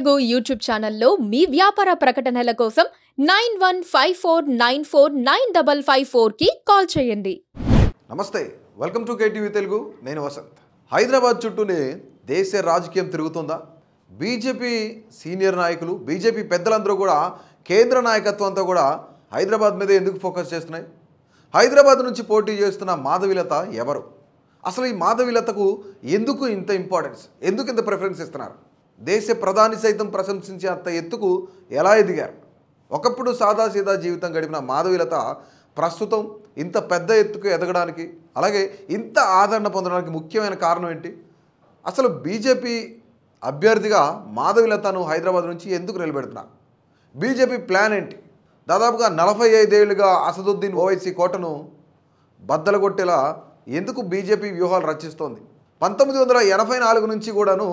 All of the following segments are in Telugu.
తెలుగు యూట్యూబ్ ఛానల్లో మీ వ్యాపార ప్రకటనల కోసం nine one five four nine four nine double five ఫోర్కి కాల్ చేయండి నమస్తే వెల్కమ్ టు కేటీవీ తెలుగు నేను వసంత్ హైదరాబాద్ చుట్టూనే దేశ రాజకీయం తిరుగుతుందా బీజేపీ సీనియర్ నాయకులు బీజేపీ పెద్దలందరూ కూడా కేంద్ర నాయకత్వంతో కూడా హైదరాబాద్ మీద ఎందుకు ఫోకస్ చేస్తున్నాయి హైదరాబాద్ నుంచి పోటీ చేస్తున్న మాధవిలత ఎవరు అసలు ఈ మాధవిలతకు ఎందుకు ఇంత ఇంపార్టెన్స్ ఎందుకు ఇంత ప్రిఫరెన్స్ ఇస్తున్నారు దేశ ప్రధాని సైతం ప్రశంసించే అంత ఎత్తుకు ఎలా ఎదిగారు ఒకప్పుడు సాదాసీదా జీవితం గడిపిన మాధవిలత ప్రస్తుతం ఇంత పెద్ద ఎత్తుకు ఎదగడానికి అలాగే ఇంత ఆదరణ పొందడానికి ముఖ్యమైన కారణం ఏంటి అసలు బీజేపీ అభ్యర్థిగా మాధవిలతను హైదరాబాద్ నుంచి ఎందుకు నిలబెడుతున్నారు బీజేపీ ప్లాన్ ఏంటి దాదాపుగా నలభై ఐదేళ్లుగా అసదుద్దీన్ ఓవైసీ కోటను బద్దలగొట్టేలా ఎందుకు బీజేపీ వ్యూహాలు రచిస్తోంది పంతొమ్మిది వందల ఎనభై నాలుగు నుంచి కూడాను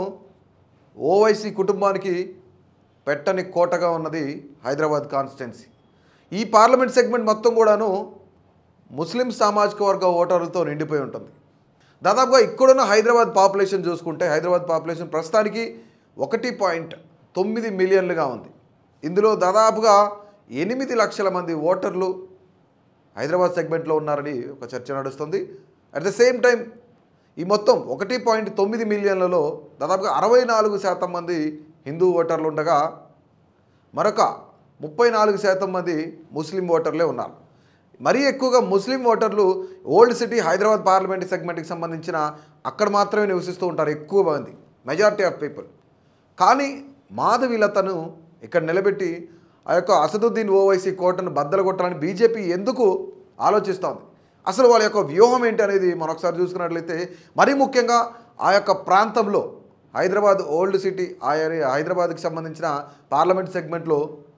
ఓవైసీ కుటుంబానికి పెట్టని కోటగా ఉన్నది హైదరాబాద్ కాన్స్టిట్యున్సీ ఈ పార్లమెంట్ సెగ్మెంట్ మొత్తం కూడాను ముస్లిం సామాజిక వర్గ ఓటర్లతో నిండిపోయి ఉంటుంది దాదాపుగా ఇక్కడున్న హైదరాబాద్ పాపులేషన్ చూసుకుంటే హైదరాబాద్ పాపులేషన్ ప్రస్తుతానికి ఒకటి పాయింట్ తొమ్మిది మిలియన్లుగా ఉంది ఇందులో దాదాపుగా ఎనిమిది లక్షల మంది ఓటర్లు హైదరాబాద్ సెగ్మెంట్లో ఉన్నారని ఒక చర్చ నడుస్తుంది అట్ ద సేమ్ టైం ఈ మొత్తం ఒకటి పాయింట్ తొమ్మిది మిలియన్లలో దాదాపుగా అరవై నాలుగు శాతం మంది హిందూ ఓటర్లు ఉండగా మరొక ముప్పై నాలుగు శాతం మంది ముస్లిం ఓటర్లే ఉన్నారు మరీ ఎక్కువగా ముస్లిం ఓటర్లు ఓల్డ్ సిటీ హైదరాబాద్ పార్లమెంట్ సెగ్మెంట్కి సంబంధించిన అక్కడ మాత్రమే నివసిస్తూ ఉంటారు ఎక్కువ మంది మెజారిటీ ఆఫ్ పీపుల్ కానీ మాధవిలతను ఇక్కడ నిలబెట్టి ఆ యొక్క అసదుద్దీన్ ఓవైసీ కోటను బద్దలు కొట్టాలని బీజేపీ ఎందుకు ఆలోచిస్తోంది అసలు వాళ్ళ యొక్క వ్యూహం ఏంటి అనేది మనం ఒకసారి చూసుకున్నట్లయితే మరీ ముఖ్యంగా ఆ యొక్క ప్రాంతంలో హైదరాబాద్ ఓల్డ్ సిటీ ఆ ఏరియా హైదరాబాద్కి సంబంధించిన పార్లమెంట్ సెగ్మెంట్లో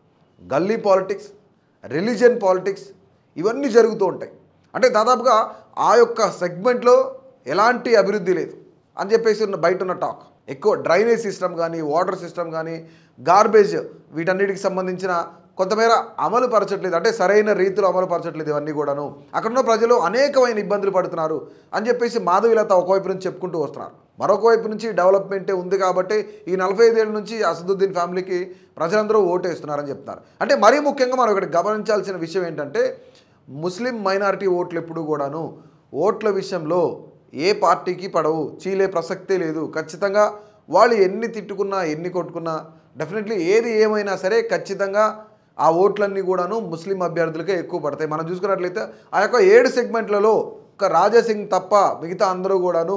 గల్లీ పాలిటిక్స్ రిలీజియన్ పాలిటిక్స్ ఇవన్నీ జరుగుతూ ఉంటాయి అంటే దాదాపుగా ఆ యొక్క సెగ్మెంట్లో ఎలాంటి అభివృద్ధి లేదు అని చెప్పేసి ఉన్న బయట ఉన్న టాక్ ఎక్కువ డ్రైనేజ్ సిస్టమ్ కానీ వాటర్ సిస్టమ్ కానీ గార్బేజ్ వీటన్నిటికి సంబంధించిన కొంతమేర అమలు పరచట్లేదు అంటే సరైన రీతిలో అమలు పరచట్లేదు ఇవన్నీ కూడాను అక్కడున్న ప్రజలు అనేకమైన ఇబ్బందులు పడుతున్నారు అని చెప్పేసి మాధవిలత ఒకవైపు నుంచి చెప్పుకుంటూ వస్తున్నారు మరొక వైపు నుంచి డెవలప్మెంటే ఉంది కాబట్టి ఈ నలభై ఐదేళ్ళ నుంచి అసదుద్దీన్ ఫ్యామిలీకి ప్రజలందరూ ఓటేస్తున్నారని చెప్తున్నారు అంటే మరీ ముఖ్యంగా మనం ఒకటి గమనించాల్సిన విషయం ఏంటంటే ముస్లిం మైనారిటీ ఓట్లు ఎప్పుడు కూడాను ఓట్ల విషయంలో ఏ పార్టీకి పడవు చీలే ప్రసక్తే లేదు ఖచ్చితంగా వాళ్ళు ఎన్ని తిట్టుకున్నా ఎన్ని కొట్టుకున్నా డెఫినెట్లీ ఏది ఏమైనా సరే ఖచ్చితంగా ఆ ఓట్లన్నీ కూడాను ముస్లిం అభ్యర్థులకే ఎక్కువ పడతాయి మనం చూసుకున్నట్లయితే ఆ యొక్క ఏడు సెగ్మెంట్లలో ఒక రాజాసింగ్ తప్ప మిగతా అందరూ కూడాను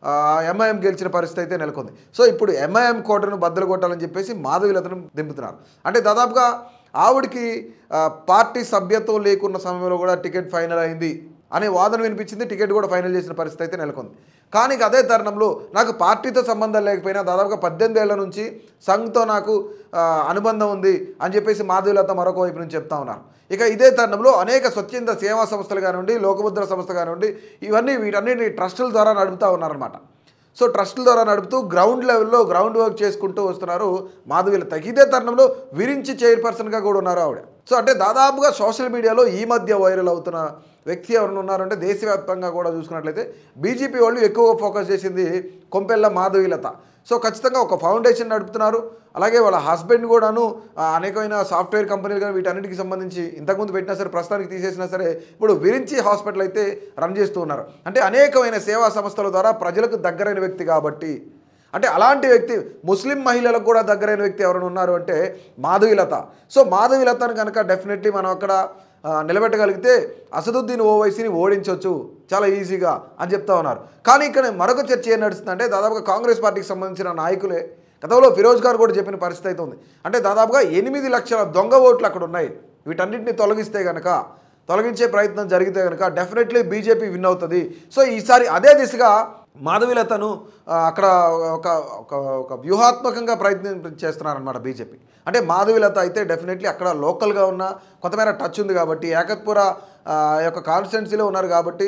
ఎంఐఎం గెలిచిన పరిస్థితి అయితే నెలకొంది సో ఇప్పుడు ఎంఐఎం కోటను బద్దలు కొట్టాలని చెప్పేసి మాధవిలతను దింపుతున్నారు అంటే దాదాపుగా ఆవిడకి ఆ, పార్టీ సభ్యత్వం లేకున్న సమయంలో కూడా టికెట్ ఫైనల్ అయింది అనే వాదన వినిపించింది టికెట్ కూడా ఫైనల్ చేసిన పరిస్థితి అయితే నెలకొంది కానీ ఇక అదే తరుణంలో నాకు పార్టీతో సంబంధం లేకపోయినా దాదాపుగా పద్దెనిమిది ఏళ్ల నుంచి సంఘ్తో నాకు ఆ, అనుబంధం ఉంది అని చెప్పేసి మాధవిలత మరొక వైపు నుంచి చెప్తా ఉన్నారు ఇక ఇదే తరుణంలో అనేక స్వచ్ఛంద సేవా సంస్థలు కానివ్వండి లోకముద్ర సంస్థ కానివ్వండి ఇవన్నీ వీటన్నిటి ట్రస్టుల ద్వారా నడుపుతూ ఉన్నారనమాట సో ట్రస్టుల ద్వారా నడుపుతూ గ్రౌండ్ లెవెల్లో గ్రౌండ్ వర్క్ చేసుకుంటూ వస్తున్నారు మాధవిల ఇదే తరుణంలో విరించి చైర్పర్సన్గా కూడా ఉన్నారు ఆవిడ సో అంటే దాదాపుగా సోషల్ మీడియాలో ఈ మధ్య వైరల్ అవుతున్న వ్యక్తి ఎవరైనా ఉన్నారంటే దేశవ్యాప్తంగా కూడా చూసుకున్నట్లయితే బీజేపీ వాళ్ళు ఎక్కువగా ఫోకస్ చేసింది కొంపెల్ల మాధవిలత సో ఖచ్చితంగా ఒక ఫౌండేషన్ నడుపుతున్నారు అలాగే వాళ్ళ హస్బెండ్ కూడాను ఆ, అనేకమైన సాఫ్ట్వేర్ కంపెనీలు కానీ వీటన్నిటికి సంబంధించి ఇంతకుముందు పెట్టినా సరే ప్రస్తుతానికి తీసేసినా సరే ఇప్పుడు విరించి హాస్పిటల్ అయితే రన్ చేస్తూ ఉన్నారు అంటే అనేకమైన సేవా సంస్థల ద్వారా ప్రజలకు దగ్గరైన వ్యక్తి కాబట్టి అంటే అలాంటి వ్యక్తి ముస్లిం మహిళలకు కూడా దగ్గరైన వ్యక్తి ఎవరైనా ఉన్నారు అంటే మాధవిలత సో మాధవిలతను కనుక డెఫినెట్లీ మనం అక్కడ ఆ, నిలబెట్టగలిగితే అసదుద్దీన్ ఓవైసీని ఓడించవచ్చు చాలా ఈజీగా అని చెప్తా ఉన్నారు కానీ ఇక్కడ మరొక చర్చ ఏం నడుస్తుందంటే దాదాపుగా కాంగ్రెస్ పార్టీకి సంబంధించిన నాయకులే గతంలో ఫిరోజ్ గారు కూడా చెప్పిన పరిస్థితి అయితే ఉంది అంటే దాదాపుగా ఎనిమిది లక్షల దొంగ ఓట్లు అక్కడ ఉన్నాయి వీటన్నిటిని తొలగిస్తే కనుక తొలగించే ప్రయత్నం జరిగితే కనుక డెఫినెట్లీ బీజేపీ విన్ అవుతుంది సో ఈసారి అదే దిశగా మాధవిలతను ఆ, అక్కడ ఒక ఒక ఒక వ్యూహాత్మకంగా ప్రయత్నం చేస్తున్నారనమాట బీజేపీ అంటే మాధవిలత అయితే డెఫినెట్లీ అక్కడ లోకల్గా ఉన్న కొంతమేర టచ్ ఉంది కాబట్టి ఏకత్పుర ఆ యొక్క కాన్స్టిట్యున్సీలో ఉన్నారు కాబట్టి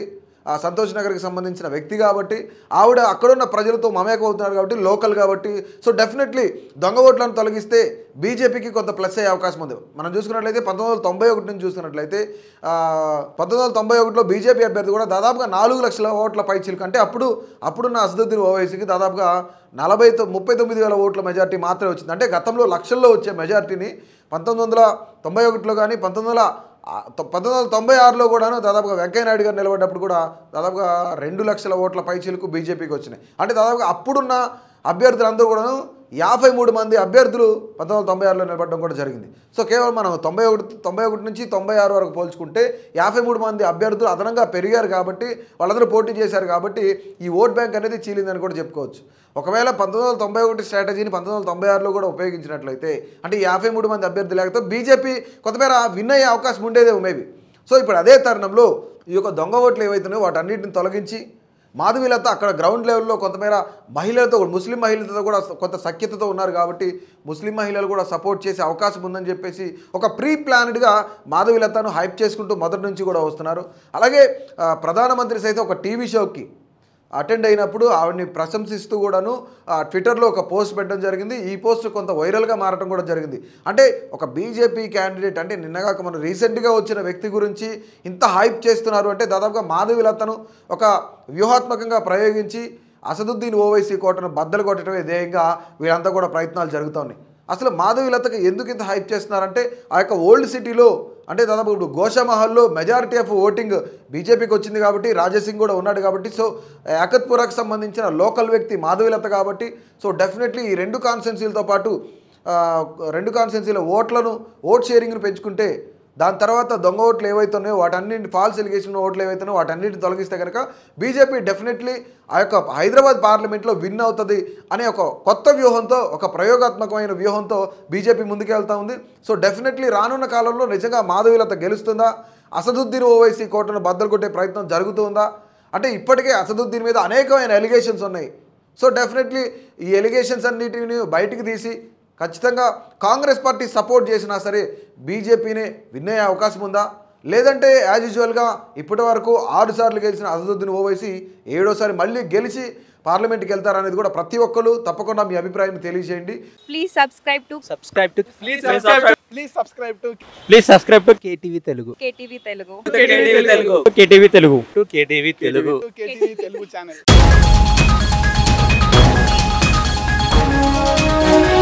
ఆ, సంతోష్ నగర్కి సంబంధించిన వ్యక్తి కాబట్టి ఆవిడ అక్కడున్న ప్రజలతో మమేకం అవుతున్నారు కాబట్టి లోకల్ కాబట్టి సో డెఫినెట్లీ దొంగ ఓట్లను తొలగిస్తే బీజేపీకి కొంత ప్లస్ అయ్యే అవకాశం ఉంది మనం చూసుకున్నట్లయితే పంతొమ్మిది వందల తొంభై ఒకటి నుంచి చూసుకున్నట్లయితే ఆ, పంతొమ్మిది వందల తొంభై ఒకటిలో బీజేపీ అభ్యర్థి కూడా దాదాపుగా నాలుగు లక్షల ఓట్ల పైచిలకు అంటే అప్పుడు అప్పుడున్న అసదుద్దీన్ ఓవైసీకి దాదాపుగా నలభై తొ ముప్పై తొమ్మిది వేల ఓట్ల మెజార్టీ మాత్రమే వచ్చింది అంటే గతంలో లక్షల్లో వచ్చే మెజార్టీని పంతొమ్మిది వందల తొంభై ఒకటిలో కానీ పంతొమ్మిది వందల ఆ, తొ- పంతొమ్మిది వందల తొంభై ఆరులో కూడాను దాదాపుగా వెంకయ్యనాయుడు గారు నిలబడ్డప్పుడు కూడా దాదాపుగా రెండు లక్షల ఓట్ల పైచీలకు బీజేపీకి వచ్చినాయి అంటే దాదాపుగా అప్పుడున్న అభ్యర్థులందరూ కూడాను యాభై మూడు మంది అభ్యర్థులు పంతొమ్మిది వందల తొంభై ఆరులో నిలబడడం కూడా జరిగింది సో కేవలం మనం తొంభై ఒకటి తొంభై ఒకటి నుంచి తొంభై ఆరు వరకు పోల్చుకుంటే యాభై మూడు మంది అభ్యర్థులు అదనంగా పెరిగారు కాబట్టి వాళ్ళందరూ పోటీ చేశారు కాబట్టి ఈ ఓట్ బ్యాంక్ అనేది చీలిందని కూడా చెప్పుకోవచ్చు ఒకవేళ పంతొమ్మిది వందల తొంభై ఒకటి స్ట్రాటజీని పంతొమ్మిది వందల తొంభై ఆరులో కూడా ఉపయోగించినట్లయితే అంటే ఈ యాభై మూడు మంది అభ్యర్థులు లేకపోతే బీజేపీ కొంతమేర విన్ అయ్యే అవకాశం ఉండేదేమో మేబీ సో ఇప్పుడు అదే తరుణంలో ఈ యొక్క దొంగ ఓట్లు ఏవైతున్నాయో వాటన్నిటిని తొలగించి మాధవీలత అక్కడ గ్రౌండ్ లెవెల్లో కొంతమేర మహిళలతో కూడా ముస్లిం మహిళలతో కూడా కొంత సఖ్యతతో ఉన్నారు కాబట్టి ముస్లిం మహిళలు కూడా సపోర్ట్ చేసే అవకాశం ఉందని చెప్పేసి ఒక ప్రీ ప్లాన్డ్గా మాధవీలతను హైప్ చేసుకుంటూ మొదటి నుంచి కూడా వస్తున్నారు అలాగే ఆ, ప్రధానమంత్రి సైతం ఒక టీవీ షోకి అటెండ్ అయినప్పుడు ఆవిడని ప్రశంసిస్తూ కూడాను ఆ, ట్విట్టర్లో ఒక పోస్ట్ పెట్టడం జరిగింది ఈ పోస్ట్ కొంత వైరల్గా మారడం కూడా జరిగింది అంటే ఒక బీజేపీ క్యాండిడేట్ అంటే నిన్నగాక మనం రీసెంట్గా వచ్చిన వ్యక్తి గురించి ఇంత హైప్ చేస్తున్నారు అంటే దాదాపుగా మాధవిలతను ఒక వ్యూహాత్మకంగా ప్రయోగించి అసదుద్దీన్ ఓవైసీ కోటను బద్దలు కొట్టడమే ధ్యేయంగా వీళ్ళంతా కూడా ప్రయత్నాలు జరుగుతూ ఉన్నాయి అసలు మాధవిలతకు ఎందుకు ఇంత హైప్ చేస్తున్నారంటే ఆ యొక్క ఓల్డ్ సిటీలో అంటే దాదాపు ఇప్పుడు గోషామహల్లో మెజారిటీ ఆఫ్ ఓటింగ్ బీజేపీకి వచ్చింది కాబట్టి రాజసింగ్ కూడా ఉన్నాడు కాబట్టి సో యాకత్పురాకు సంబంధించిన లోకల్ వ్యక్తి మాధవిలత కాబట్టి సో డెఫినెట్లీ ఈ రెండు కాన్స్టెన్సీలతో పాటు ఆ, రెండు కాన్స్టెన్సీల ఓట్లను ఓట్ షేరింగ్ను పెంచుకుంటే దాని తర్వాత దొంగ ఓట్లు ఏవైతున్నాయో వాటన్నింటి ఫాల్స్ ఎలిగేషన్ ఓట్లు ఏవైతున్నాయో వాటన్నిటిని తొలగిస్తే కనుక బీజేపీ డెఫినెట్లీ ఆ యొక్క హైదరాబాద్ పార్లమెంట్లో విన్ అవుతుంది అనే ఒక కొత్త వ్యూహంతో ఒక ప్రయోగాత్మకమైన వ్యూహంతో బీజేపీ ముందుకెళ్తా ఉంది సో డెఫినెట్లీ రానున్న కాలంలో నిజంగా మాధవీలత గెలుస్తుందా అసదుద్దీన్ ఓవైసీ కోటను బద్దలు కొట్టే ప్రయత్నం జరుగుతుందా అంటే ఇప్పటికే అసదుద్దీన్ మీద అనేకమైన ఎలిగేషన్స్ ఉన్నాయి సో డెఫినెట్లీ ఈ ఎలిగేషన్స్ అన్నిటిని బయటికి తీసి ఖచ్చితంగా కాంగ్రెస్ పార్టీ సపోర్ట్ చేసినా సరే బీజేపీనే విన్ అయ్యే అవకాశం ఉందా లేదంటే యాజ్ యూజువల్గా ఇప్పటి వరకు ఆరు సార్లు గెలిచిన అసదుద్దీన్ ఓవైసీ ఏడోసారి మళ్ళీ గెలిచి పార్లమెంట్కి వెళ్తారనేది కూడా ప్రతి ఒక్కరు తప్పకుండా మీ అభిప్రాయాన్ని తెలియజేయండి Please subscribe to subscribe to Please subscribe. Please subscribe to please subscribe to KTV Telugu KTV Telugu. KTV Telugu. KTV Telugu to KTV Telugu To KTV Telugu channel.